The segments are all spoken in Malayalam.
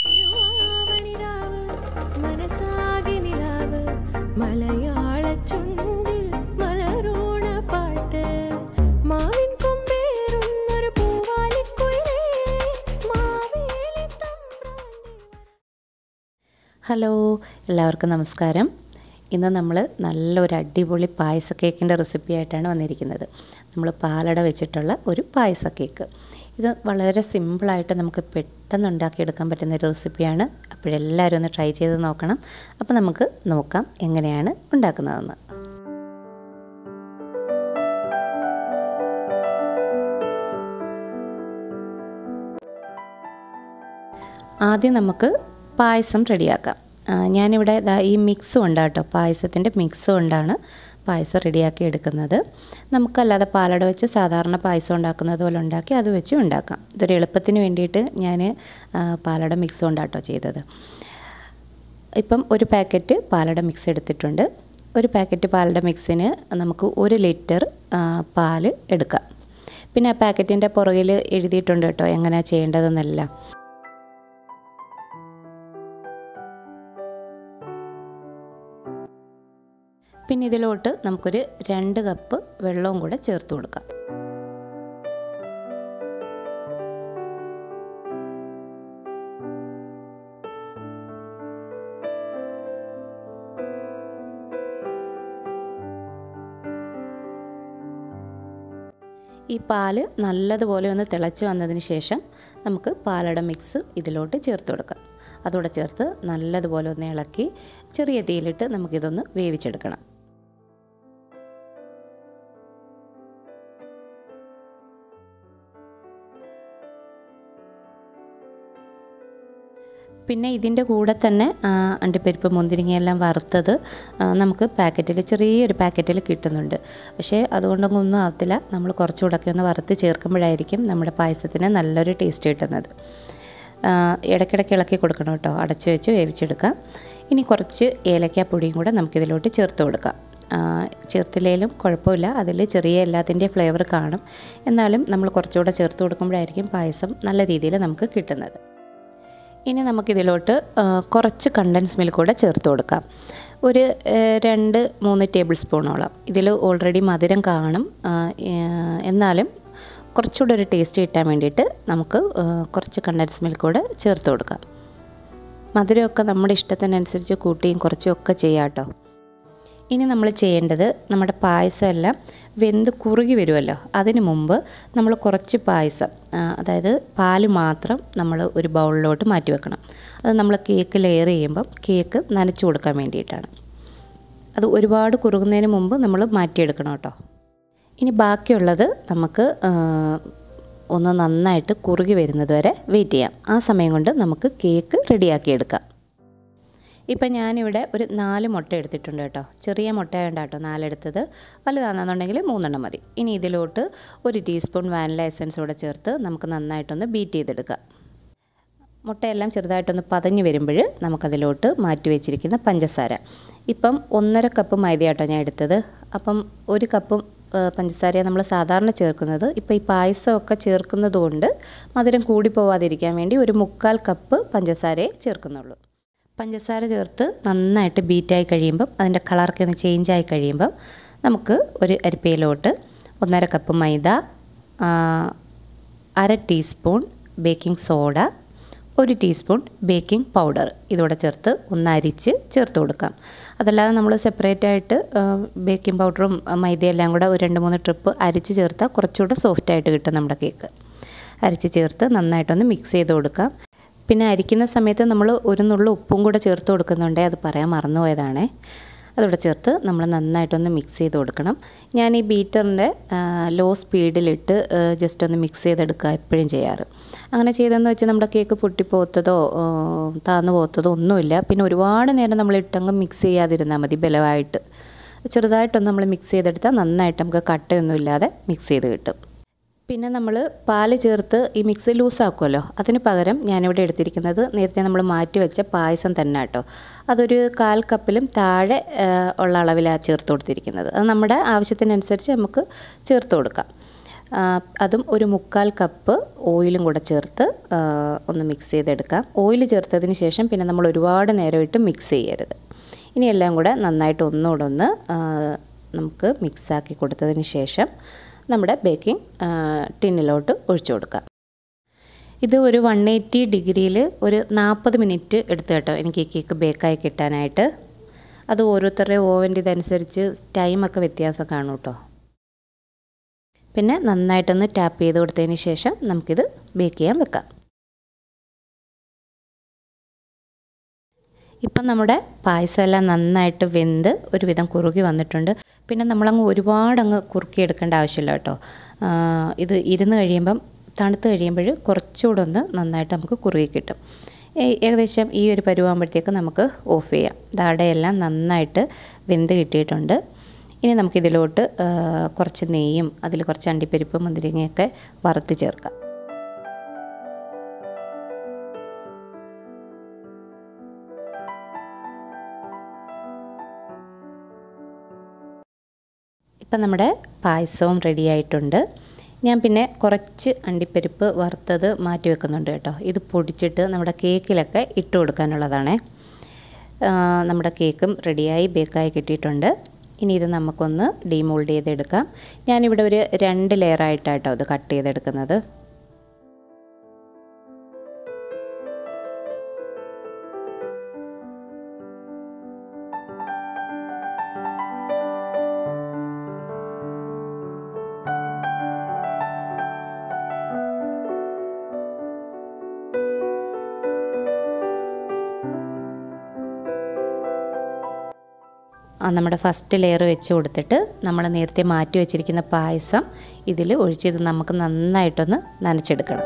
തിരുവാവണിരാവ് മനസ്സാകെ നിലാവ് മലയാള ചുണ്ടിൽ മലരോണ പാട്ട് മാവിൻ കൊമ്പേറുന്നൊരു പൂവാലിക്കുയിലേ മാവേലി തമ്പ്രാന്റെ ഹലോ എല്ലാവർക്കും നമസ്കാരം ഇന്ന് നമ്മൾ നല്ലൊരു അടിപൊളി പായസ കേക്കിൻ്റെ റെസിപ്പി ആയിട്ടാണ് വന്നിരിക്കുന്നത് നമ്മൾ പാലട വെച്ചിട്ടുള്ള ഒരു പായസ കേക്ക് ഇത് വളരെ സിമ്പിളായിട്ട് നമുക്ക് പെട്ടെന്ന് ഉണ്ടാക്കിയെടുക്കാൻ പറ്റുന്ന ഒരു റെസിപ്പിയാണ് അപ്പോഴെല്ലാവരും ഒന്ന് ട്രൈ ചെയ്ത് നോക്കണം അപ്പോൾ നമുക്ക് നോക്കാം എങ്ങനെയാണ് ഉണ്ടാക്കുന്നതെന്ന് ആദ്യം നമുക്ക് പായസം റെഡിയാക്കാം ആ, ഞാനിവിടെ ദാ ഈ മിക്സും ഉണ്ട് കേട്ടോ പായസത്തിൻ്റെ മിക്സും കൊണ്ടാണ് പായസം റെഡിയാക്കി എടുക്കുന്നത് നമുക്കല്ലാതെ പാലട വെച്ച് സാധാരണ പായസം ഉണ്ടാക്കുന്നത് പോലെ ഉണ്ടാക്കി അത് വെച്ച് ഉണ്ടാക്കാം ഇതൊരു എളുപ്പത്തിന് വേണ്ടിയിട്ട് ഞാൻ ആ, പാലട മിക്സ് കൊണ്ടാട്ടോ ചെയ്തത് ഇപ്പം ഒരു പാക്കറ്റ് പാലട മിക്സ് എടുത്തിട്ടുണ്ട് ഒരു പാക്കറ്റ് പാലട മിക്സിന് നമുക്ക് ഒരു ലിറ്റർ ആ, പാല് എടുക്കാം പിന്നെ ആ പാക്കറ്റിൻ്റെ പുറകിൽ എഴുതിയിട്ടുണ്ട് കേട്ടോ എങ്ങനെയാണ് ചെയ്യേണ്ടതെന്നെല്ലാം പിന്നെ ഇതിലോട്ട് നമുക്കൊരു രണ്ട് കപ്പ് വെള്ളവും കൂടെ ചേർത്ത് കൊടുക്കാം ഈ പാല് നല്ലതുപോലെ ഒന്ന് തിളച്ച് വന്നതിന് ശേഷം നമുക്ക് പാലട മിക്സ് ഇതിലോട്ട് ചേർത്ത് കൊടുക്കാം അതോടെ ചേർത്ത് നല്ലതുപോലെ ഒന്ന് ഇളക്കി ചെറിയ തീയിലിട്ട് നമുക്കിതൊന്ന് വേവിച്ചെടുക്കണം പിന്നെ ഇതിൻ്റെ കൂടെ തന്നെ ആ, അണ്ടിപ്പരിപ്പ് മുന്തിരിങ്ങയെല്ലാം വറുത്തത് ആ, നമുക്ക് പാക്കറ്റിൽ ചെറിയൊരു പാക്കറ്റിൽ കിട്ടുന്നുണ്ട് പക്ഷേ അതുകൊണ്ടൊന്നും ഒന്നും ആവത്തില്ല നമ്മൾ കുറച്ചുകൂടെയൊക്കെ ഒന്ന് വറുത്ത് ചേർക്കുമ്പോഴായിരിക്കും നമ്മുടെ പായസത്തിന് നല്ലൊരു ടേസ്റ്റ് കിട്ടുന്നത് ആ, ഇടയ്ക്കിടയ്ക്ക് ഇളക്കി കൊടുക്കണം കേട്ടോ അടച്ചു വെച്ച് വേവിച്ചെടുക്കാം ഇനി കുറച്ച് ഏലക്കാപ്പൊടിയും കൂടെ നമുക്കിതിലോട്ട് ചേർത്ത് കൊടുക്കാം ആ, ചേർത്തില്ലേലും കുഴപ്പമില്ല അതിൽ ചെറിയ എല്ലാത്തിൻ്റെയും ഫ്ലേവർ കാണും എന്നാലും നമ്മൾ കുറച്ചുകൂടെ ചേർത്ത് കൊടുക്കുമ്പോഴായിരിക്കും പായസം നല്ല രീതിയിൽ നമുക്ക് കിട്ടുന്നത് ഇനി നമുക്കിതിലോട്ട് ആ, കുറച്ച് കണ്ടൻസ് മിൽക്ക് കൂടെ ചേർത്ത് കൊടുക്കാം ഒരു ആ, രണ്ട് മൂന്ന് ടേബിൾ സ്പൂണോളം ഇതിൽ ഓൾറെഡി മധുരം കാണും ആ, ഏ, എന്നാലും കുറച്ചുകൂടെ ഒരു ടേസ്റ്റ് കിട്ടാൻ വേണ്ടിയിട്ട് നമുക്ക് ആ, കുറച്ച് കണ്ടൻസ് മിൽക്ക് കൂടെ ചേർത്ത് കൊടുക്കാം മധുരമൊക്കെ നമ്മുടെ ഇഷ്ടത്തിനനുസരിച്ച് കൂട്ടിയും കുറച്ചും ഒക്കെ ചെയ്യാം കേട്ടോ ഇനി നമ്മൾ ചെയ്യേണ്ടത് നമ്മുടെ പായസം എല്ലാം വെന്ത് കുറുകി വരുമല്ലോ അതിന് മുമ്പ് നമ്മൾ കുറച്ച് പായസം ആ, അതായത് പാല് മാത്രം നമ്മൾ ഒരു ബൗളിലോട്ട് മാറ്റി വെക്കണം അത് നമ്മൾ കേക്ക് ലെയർ ചെയ്യുമ്പം കേക്ക് നനച്ച് കൊടുക്കാൻ വേണ്ടിയിട്ടാണ് അത് ഒരുപാട് കുറുകുന്നതിന് മുമ്പ് നമ്മൾ മാറ്റിയെടുക്കണം കേട്ടോ ഇനി ബാക്കിയുള്ളത് നമുക്ക് ആ, ഒന്ന് നന്നായിട്ട് കുറുകി വരുന്നത് വരെ വെയിറ്റ് ചെയ്യാം ആ സമയം കൊണ്ട് നമുക്ക് കേക്ക് റെഡിയാക്കിയെടുക്കാം ഇപ്പം ഞാനിവിടെ ഒരു നാല് മുട്ട എടുത്തിട്ടുണ്ട് കേട്ടോ ചെറിയ മുട്ട വേണ്ട കേട്ടോ നാലെടുത്തത് വലുതാണെന്നുണ്ടെങ്കിൽ മൂന്നെണ്ണം മതി ഇനി ഇതിലോട്ട് ഒരു ടീസ്പൂൺ വാനില എസൻസ് കൂടെ ചേർത്ത് നമുക്ക് നന്നായിട്ടൊന്ന് ബീറ്റ് ചെയ്തെടുക്കാം മുട്ടയെല്ലാം ചെറുതായിട്ടൊന്ന് പതഞ്ഞ് വരുമ്പോൾ നമുക്കതിലോട്ട് മാറ്റി വെച്ചിരിക്കുന്ന പഞ്ചസാര ഇപ്പം ഒന്നര കപ്പ് മൈദയാട്ടോ ഞാൻ എടുത്തത് അപ്പം ഒരു കപ്പും പഞ്ചസാര നമ്മൾ സാധാരണ ചേർക്കുന്നത് ഇപ്പോൾ ഈ പായസമൊക്കെ ചേർക്കുന്നത് കൊണ്ട് മധുരം കൂടിപ്പോവാതിരിക്കാൻ വേണ്ടി ഒരു മുക്കാൽ കപ്പ് പഞ്ചസാരയെ ചേർക്കുന്നുള്ളൂ പഞ്ചസാര ചേർത്ത് നന്നായിട്ട് ബീറ്റായി കഴിയുമ്പം അതിൻ്റെ കളറൊക്കെ ഒന്ന് ചേഞ്ച് ആയി കഴിയുമ്പം നമുക്ക് ഒരു അരിപ്പയിലോട്ട് ഒന്നര കപ്പ് മൈദ ആ, അര ടീസ്പൂൺ ബേക്കിംഗ് സോഡ ഒരു ടീസ്പൂൺ ബേക്കിംഗ് പൗഡർ ഇതോടെ ചേർത്ത് ഒന്ന് അരിച്ച് ചേർത്ത് കൊടുക്കാം അതല്ലാതെ നമ്മൾ സെപ്പറേറ്റ് ആയിട്ട് ബേക്കിംഗ് പൗഡറും മൈദയെല്ലാം കൂടെ ഒരു രണ്ട് മൂന്ന് ട്രിപ്പ് അരിച്ച് ചേർത്താൽ കുറച്ചുകൂടെ സോഫ്റ്റായിട്ട് കിട്ടും നമ്മുടെ കേക്ക് അരിച്ച് ചേർത്ത് നന്നായിട്ടൊന്ന് മിക്സ് ചെയ്ത് കൊടുക്കാം പിന്നെ അരിക്കുന്ന സമയത്ത് നമ്മൾ ഒരു നുള്ളു ഉപ്പും കൂടെ ചേർത്ത് കൊടുക്കുന്നുണ്ടേ അത് പറയാൻ മറന്നുപോയതാണേ അതോടെ ചേർത്ത് നമ്മൾ നന്നായിട്ടൊന്ന് മിക്സ് ചെയ്ത് കൊടുക്കണം ഞാൻ ഈ ബീറ്ററിൻ്റെ ലോ സ്പീഡിലിട്ട് ജസ്റ്റ് ഒന്ന് മിക്സ് ചെയ്തെടുക്കുക എപ്പോഴും ചെയ്യാറ് അങ്ങനെ ചെയ്തെന്ന് വെച്ചാൽ നമ്മുടെ കേക്ക് പൊട്ടിപ്പോത്തതോ ആ, താന്നു പോത്തതോ ഒന്നുമില്ല പിന്നെ ഒരുപാട് നേരം നമ്മൾ ഇട്ടങ്ങ് മിക്സ് ചെയ്യാതിരുന്നാൽ മതി ബലമായിട്ട് ചെറുതായിട്ടൊന്ന് നമ്മൾ മിക്സ് ചെയ്തെടുത്താൽ നന്നായിട്ട് നമുക്ക് കട്ടയൊന്നും ഇല്ലാതെ മിക്സ് ചെയ്ത് കിട്ടും പിന്നെ നമ്മൾ പാല് ചേർത്ത് ഈ മിക്സ് ലൂസാക്കുമല്ലോ അതിന് പകരം ഞാനിവിടെ എടുത്തിരിക്കുന്നത് നേരത്തെ നമ്മൾ മാറ്റി വെച്ച പായസം തന്നെ കേട്ടോ അതൊരു കാൽ കപ്പിലും താഴെ ആ, ഉള്ള അളവിലാണ് ചേർത്ത് കൊടുത്തിരിക്കുന്നത് അത് നമ്മുടെ ആവശ്യത്തിനനുസരിച്ച് നമുക്ക് ചേർത്ത് കൊടുക്കാം ആ, അതും ഒരു മുക്കാൽ കപ്പ് ഓയിലും കൂടെ ചേർത്ത് ആ, ഒന്ന് മിക്സ് ചെയ്തെടുക്കാം ഓയിൽ ചേർത്തതിന് ശേഷം പിന്നെ നമ്മൾ ഒരുപാട് നേരം ഇട്ട് മിക്സ് ചെയ്യരുത് ഇനി എല്ലാം കൂടെ നന്നായിട്ട് ഒന്നുകൂടെ ഒന്ന് ആ, നമുക്ക് മിക്സാക്കി കൊടുത്തതിന് ശേഷം നമ്മുടെ ബേക്കിംഗ് ടിന്നിലോട്ട് ഒഴിച്ചു കൊടുക്കാം ഇത് ഒരു വൺ എയ്റ്റി ഡിഗ്രിയിൽ ഒരു നാൽപ്പത് മിനിറ്റ് എടുത്ത് കേട്ടോ എനിക്ക് ഈ കേക്ക് ബേക്കായി കിട്ടാനായിട്ട് അത് ഓരോരുത്തരുടെ ഓവൻ്റെ ഇതനുസരിച്ച് ടൈമൊക്കെ വ്യത്യാസം കാണും കേട്ടോ പിന്നെ നന്നായിട്ടൊന്ന് ടാപ്പ് ചെയ്ത് കൊടുത്തതിന് ശേഷം നമുക്കിത് ബേക്ക് ചെയ്യാൻ വെക്കാം ഇപ്പം നമ്മുടെ പായസം എല്ലാം നന്നായിട്ട് വെന്ത് ഒരുവിധം കുറുകി വന്നിട്ടുണ്ട് പിന്നെ നമ്മളങ്ങ് ഒരുപാടങ്ങ് കുറുക്കിയെടുക്കേണ്ട ആവശ്യമില്ല കേട്ടോ ആ, ഇത് ഇരുന്ന് കഴിയുമ്പം തണുത്ത് കഴിയുമ്പോൾ കുറച്ചുകൂടെ ഒന്ന് നന്നായിട്ട് നമുക്ക് കുറുകി കിട്ടും ഏ- ഏകദേശം ഈ ഒരു പരുവാകുമ്പോഴത്തേക്ക് നമുക്ക് ഓഫ് ചെയ്യാം ദാടയെല്ലാം നന്നായിട്ട് വെന്ത് കിട്ടിയിട്ടുണ്ട് ഇനി നമുക്കിതിലോട്ട് ആ, കുറച്ച് നെയ്യും അതിൽ കുറച്ച് അണ്ടിപ്പരിപ്പ് മുന്തിരിങ്ങയൊക്കെ വറുത്ത് ചേർക്കാം ഇപ്പം നമ്മുടെ പായസവും റെഡി ആയിട്ടുണ്ട് ഞാൻ പിന്നെ കുറച്ച് അണ്ടിപ്പരിപ്പ് വറുത്തത് മാറ്റി വെക്കുന്നുണ്ട് കേട്ടോ ഇത് പൊടിച്ചിട്ട് നമ്മുടെ കേക്കിലൊക്കെ ഇട്ട് കൊടുക്കാനുള്ളതാണേ ആ, നമ്മുടെ കേക്കും റെഡിയായി ബേക്കായി കിട്ടിയിട്ടുണ്ട് ഇനി ഇത് നമുക്കൊന്ന് ഡീമോൾഡ് ചെയ്തെടുക്കാം ഞാനിവിടെ ഒരു രണ്ട് ലെയറായിട്ടാട്ടോ ഇത് കട്ട് ചെയ്തെടുക്കുന്നത് ആ, നമ്മുടെ ഫസ്റ്റ് ലെയർ വെച്ച് കൊടുത്തിട്ട് നമ്മൾ നേരത്തെ മാറ്റി വെച്ചിരിക്കുന്ന പായസം ഇതിൽ ഒഴിച്ചത് നമുക്ക് നന്നായിട്ടൊന്ന് നനച്ചെടുക്കണം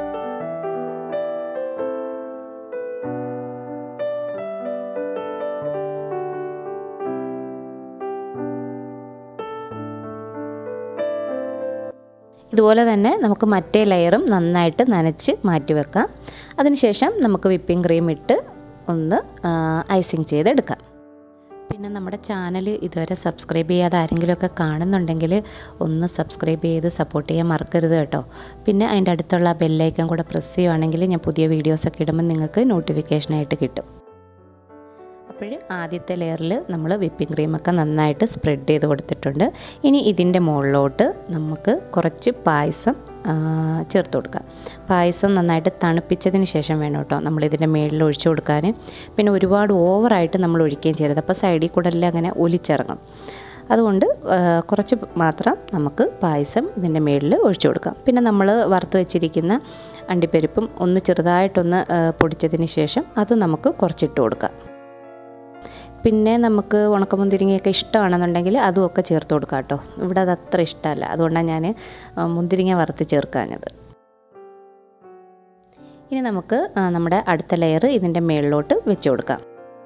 ഇതുപോലെ തന്നെ നമുക്ക് മറ്റേ ലെയറും നന്നായിട്ട് നനച്ച് മാറ്റി വെക്കാം അതിനുശേഷം നമുക്ക് വിപ്പിംഗ് ക്രീം ഇട്ട് ഒന്ന് ഐസിങ് ചെയ്തെടുക്കാം പിന്നെ നമ്മുടെ ചാനൽ ഇതുവരെ സബ്സ്ക്രൈബ് ചെയ്യാതെ ആരെങ്കിലുമൊക്കെ കാണുന്നുണ്ടെങ്കിൽ ഒന്ന് സബ്സ്ക്രൈബ് ചെയ്ത് സപ്പോർട്ട് ചെയ്യാൻ മറക്കരുത് കേട്ടോ പിന്നെ അതിൻ്റെ അടുത്തുള്ള ബെല്ലൈക്കൻ കൂടെ പ്രസ് ചെയ്യുവാണെങ്കിൽ ഞാൻ പുതിയ വീഡിയോസൊക്കെ ഇടുമ്പോൾ നിങ്ങൾക്ക് നോട്ടിഫിക്കേഷനായിട്ട് കിട്ടും അപ്പോൾ ആദ്യത്തെ ലെയറിൽ നമ്മൾ വിപ്പിംഗ് ക്രീമൊക്കെ നന്നായിട്ട് സ്പ്രെഡ് ചെയ്ത് കൊടുത്തിട്ടുണ്ട് ഇനി ഇതിൻ്റെ മുകളിലോട്ട് നമുക്ക് കുറച്ച് പായസം ആ, ചേർത്ത് കൊടുക്കാം പായസം നന്നായിട്ട് തണുപ്പിച്ചതിന് ശേഷം വേണം കേട്ടോ നമ്മളിതിൻ്റെ മുകളിൽ ഒഴിച്ചു കൊടുക്കാൻ പിന്നെ ഒരുപാട് ഓവറായിട്ട് നമ്മൾ ഒഴിക്കുകയും ചെയ്യരുത് അപ്പോൾ സൈഡിൽ കൂടെ എല്ലാം അങ്ങനെ ഒലിച്ചിറങ്ങും അതുകൊണ്ട് ആ, കുറച്ച് മാത്രം നമുക്ക് പായസം ഇതിൻ്റെ മുകളിൽ ഒഴിച്ചു കൊടുക്കാം പിന്നെ നമ്മൾ വറുത്ത് വെച്ചിരിക്കുന്ന അണ്ടിപ്പരിപ്പും ഒന്ന് ചെറുതായിട്ടൊന്ന് ആ, പൊടിച്ചതിന് ശേഷം അത് നമുക്ക് കുറച്ചിട്ട് കൊടുക്കാം പിന്നെ നമുക്ക് ഉണക്കമുന്തിരിങ്ങയൊക്കെ ഇഷ്ടമാണെന്നുണ്ടെങ്കിൽ അതുമൊക്കെ ചേർത്ത് കൊടുക്കാം കേട്ടോ ഇവിടെ അത് അത്ര ഇഷ്ടമല്ല അതുകൊണ്ടാണ് ഞാൻ ആ, മുന്തിരിങ്ങ വറുത്ത് ചേർക്കാഞ്ഞത് ഇനി നമുക്ക് ആ, നമ്മുടെ അടുത്ത ലെയർ ഇതിൻ്റെ മുകളിലോട്ട് വെച്ച് കൊടുക്കാം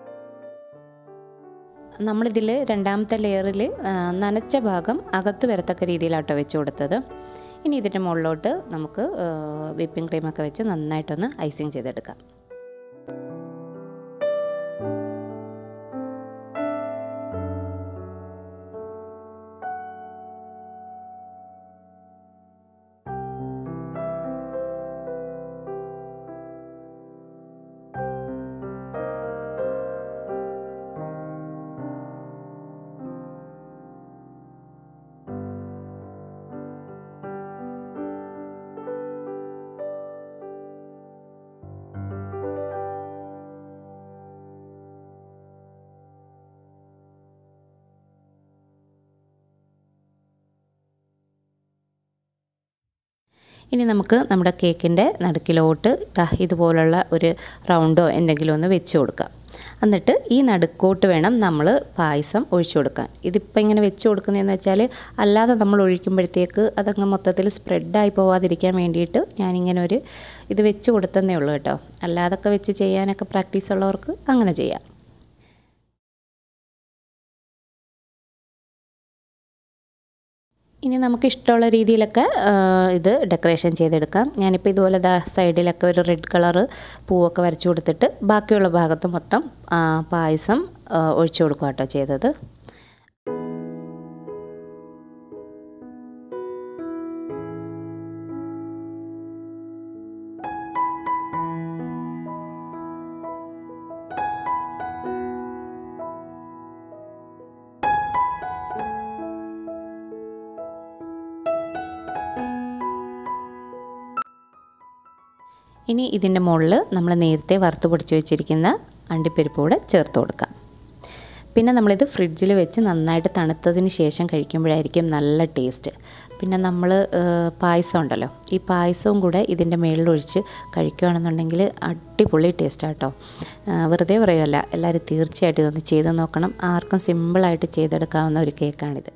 നമ്മളിതിൽ രണ്ടാമത്തെ ലെയറിൽ നനച്ച ഭാഗം അകത്ത് വരത്തക്ക രീതിയിലാട്ടോ വെച്ച് കൊടുത്തത് ഇനി ഇതിൻ്റെ മുകളിലോട്ട് നമുക്ക് വിപ്പിംഗ് ക്രീമൊക്കെ വെച്ച് നന്നായിട്ടൊന്ന് ഐസിങ് ചെയ്തെടുക്കാം ഇനി നമുക്ക് നമ്മുടെ കേക്കിൻ്റെ നടുക്കിലോട്ട് ദാ ഇതുപോലുള്ള ഒരു റൗണ്ടോ എന്തെങ്കിലും ഒന്ന് വെച്ച് കൊടുക്കാം എന്നിട്ട് ഈ നടുക്കോട്ട് വേണം നമ്മൾ പായസം ഒഴിച്ചു കൊടുക്കാൻ ഇതിപ്പോൾ ഇങ്ങനെ വെച്ച് കൊടുക്കുന്നതെന്ന് വെച്ചാൽ അല്ലാതെ നമ്മൾ ഒഴിക്കുമ്പോഴത്തേക്ക് അതങ്ങ് മൊത്തത്തിൽ സ്പ്രെഡായി പോവാതിരിക്കാൻ വേണ്ടിയിട്ട് ഞാനിങ്ങനെ ഒരു ഇത് വെച്ച് കൊടുത്തന്നേ ഉള്ളൂ കേട്ടോ അല്ലാതൊക്കെ വെച്ച് ചെയ്യാനൊക്കെ പ്രാക്ടീസ് ഉള്ളവർക്ക് അങ്ങനെ ചെയ്യാം ഇനി നമുക്ക് ഇഷ്ടമുള്ള രീതിയിലൊക്കെ ആ, ഇത് ഡെക്കറേഷൻ ചെയ്തെടുക്കാം ഞാനിപ്പോൾ ഇതുപോലെ ദാ സൈഡിലൊക്കെ ഒരു റെഡ് കളറ് പൂവൊക്കെ വരച്ചു കൊടുത്തിട്ട് ബാക്കിയുള്ള ഭാഗത്ത് മൊത്തം ആ, പായസം ആ, ഒഴിച്ചു കൊടുക്കുക കേട്ടോ ചെയ്തത് ഇനി ഇതിൻ്റെ മുകളിൽ നമ്മൾ നേരത്തെ വറുത്ത് പൊടിച്ച് വെച്ചിരിക്കുന്ന അണ്ടിപ്പരിപ്പ് കൂടെ ചേർത്ത് കൊടുക്കാം പിന്നെ നമ്മളിത് ഫ്രിഡ്ജിൽ വെച്ച് നന്നായിട്ട് തണുത്തതിന് ശേഷം കഴിക്കുമ്പോഴായിരിക്കും നല്ല ടേസ്റ്റ് പിന്നെ നമ്മൾ പായസം ഉണ്ടല്ലോ ഈ പായസവും കൂടെ ഇതിൻ്റെ മേളിലൊഴിച്ച് കഴിക്കുകയാണെന്നുണ്ടെങ്കിൽ അടിപൊളി ടേസ്റ്റാണ് കേട്ടോ വെറുതെ പറയുമല്ല എല്ലാവരും തീർച്ചയായിട്ടും ഇതൊന്ന് ചെയ്ത് നോക്കണം ആർക്കും സിമ്പിളായിട്ട് ചെയ്തെടുക്കാവുന്ന ഒരു കേക്കാണിത്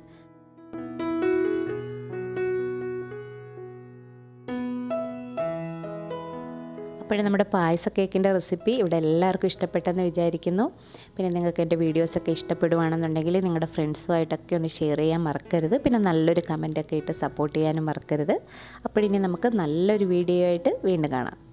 അപ്പോഴും നമ്മുടെ പായസ കേക്കിൻ്റെ റെസിപ്പി ഇവിടെ എല്ലാവർക്കും ഇഷ്ടപ്പെട്ടെന്ന് വിചാരിക്കുന്നു പിന്നെ നിങ്ങൾക്ക് എൻ്റെ വീഡിയോസൊക്കെ ഇഷ്ടപ്പെടുവാണെന്നുണ്ടെങ്കിൽ നിങ്ങളുടെ ഫ്രണ്ട്സുമായിട്ടൊക്കെ ഒന്ന് ഷെയർ ചെയ്യാൻ മറക്കരുത് പിന്നെ നല്ലൊരു കമൻറ്റൊക്കെ ഇട്ട് സപ്പോർട്ട് ചെയ്യാനും മറക്കരുത് അപ്പോഴിനി നമുക്ക് നല്ലൊരു വീഡിയോ ആയിട്ട് വീണ്ടും കാണാം